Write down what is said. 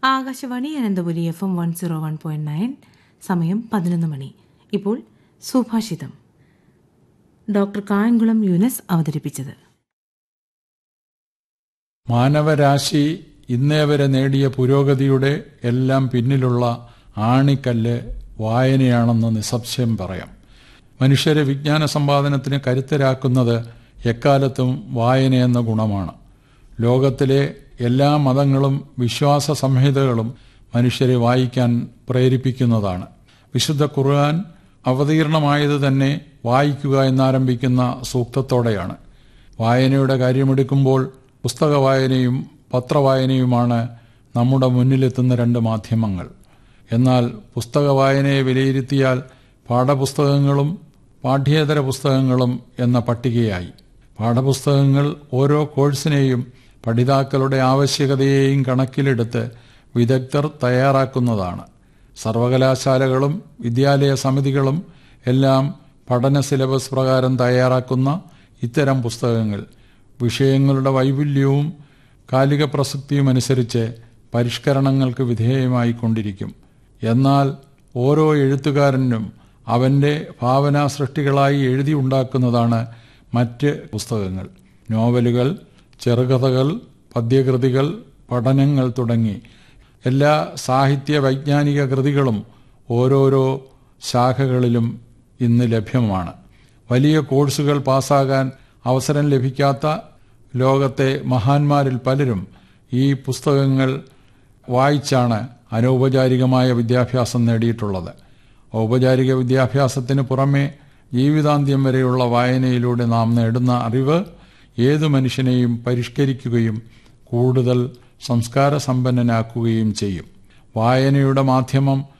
Akashvani Ananthapuri F M one zero one point nine സമയം പതിനൊന്ന് മണി ഇപ്പോൾ സുഭാഷിതം ഡോക്ടർ കായംകുളം യൂനസ് അവതരിപ്പിച്ചത് മാനവരാശി ഇന്നേ വരെ നേടിയ പുരോഗതിയുടെ എല്ലാം പിന്നിലുള്ള ആണിക്കല്ല് വായനയാണെന്ന് നിസ്സംശയം പറയാം മനുഷ്യരെ വിജ്ഞാന സമ്പാദനത്തിന് കരുത്തരാക്കുന്നത് എക്കാലത്തും വായനയെന്ന ഗുണമാണ് ലോകത്തിലെ എല്ലാ മതങ്ങളും വിശ്വാസ സംഹിതകളും മനുഷ്യരെ വായിക്കാൻ പ്രേരിപ്പിക്കുന്നതാണ് വിശുദ്ധ ഖുർആൻ അവതീർണമായത് തന്നെ വായിക്കുക എന്നാരംഭിക്കുന്ന സൂക്തത്തോടെയാണ് വായനയുടെ കാര്യമെടുക്കുമ്പോൾ പുസ്തക വായനയും പത്രവായനയുമാണ് നമ്മുടെ മുന്നിലെത്തുന്ന രണ്ട് മാധ്യമങ്ങൾ എന്നാൽ പുസ്തക വായനയെ വിലയിരുത്തിയാൽ പാഠപുസ്തകങ്ങളും പാഠ്യേതര പുസ്തകങ്ങളും എന്ന പട്ടികയായി പാഠപുസ്തകങ്ങൾ ഓരോ കോഴ്സിനെയും പഠിതാക്കളുടെ ആവശ്യകതയെയും കണക്കിലെടുത്ത് വിദഗ്ധർ തയ്യാറാക്കുന്നതാണ് സർവകലാശാലകളും വിദ്യാലയ സമിതികളും എല്ലാം പഠന സിലബസ് പ്രകാരം തയ്യാറാക്കുന്ന ഇത്തരം പുസ്തകങ്ങൾ വിഷയങ്ങളുടെ വൈപുല്യവും കാലിക പ്രസക്തിയും അനുസരിച്ച് പരിഷ്കരണങ്ങൾക്ക് വിധേയമായിക്കൊണ്ടിരിക്കും എന്നാൽ ഓരോ എഴുത്തുകാരനും അവന്റെ ഭാവനാ സൃഷ്ടികളായി എഴുതി ഉണ്ടാക്കുന്നതാണ് മറ്റ് പുസ്തകങ്ങൾ നോവലുകൾ ചെറുകഥകൾ പദ്യകൃതികൾ പഠനങ്ങൾ തുടങ്ങി എല്ലാ സാഹിത്യ വൈജ്ഞാനിക കൃതികളും ഓരോരോ ശാഖകളിലും ഇന്ന് ലഭ്യമാണ് വലിയ കോഴ്സുകൾ പാസ്സാകാൻ അവസരം ലഭിക്കാത്ത ലോകത്തെ മഹാന്മാരിൽ പലരും ഈ പുസ്തകങ്ങൾ വായിച്ചാണ് അനൗപചാരികമായ വിദ്യാഭ്യാസം നേടിയിട്ടുള്ളത് ഔപചാരിക വിദ്യാഭ്യാസത്തിന് പുറമെ ജീവിതാന്ത്യം വരെയുള്ള വായനയിലൂടെ നാം നേടുന്ന അറിവ് ഏതു മനുഷ്യനെയും പരിഷ്കരിക്കുകയും കൂടുതൽ സംസ്കാര സമ്പന്നനാക്കുകയും ചെയ്യും വായനയുടെ മാധ്യമം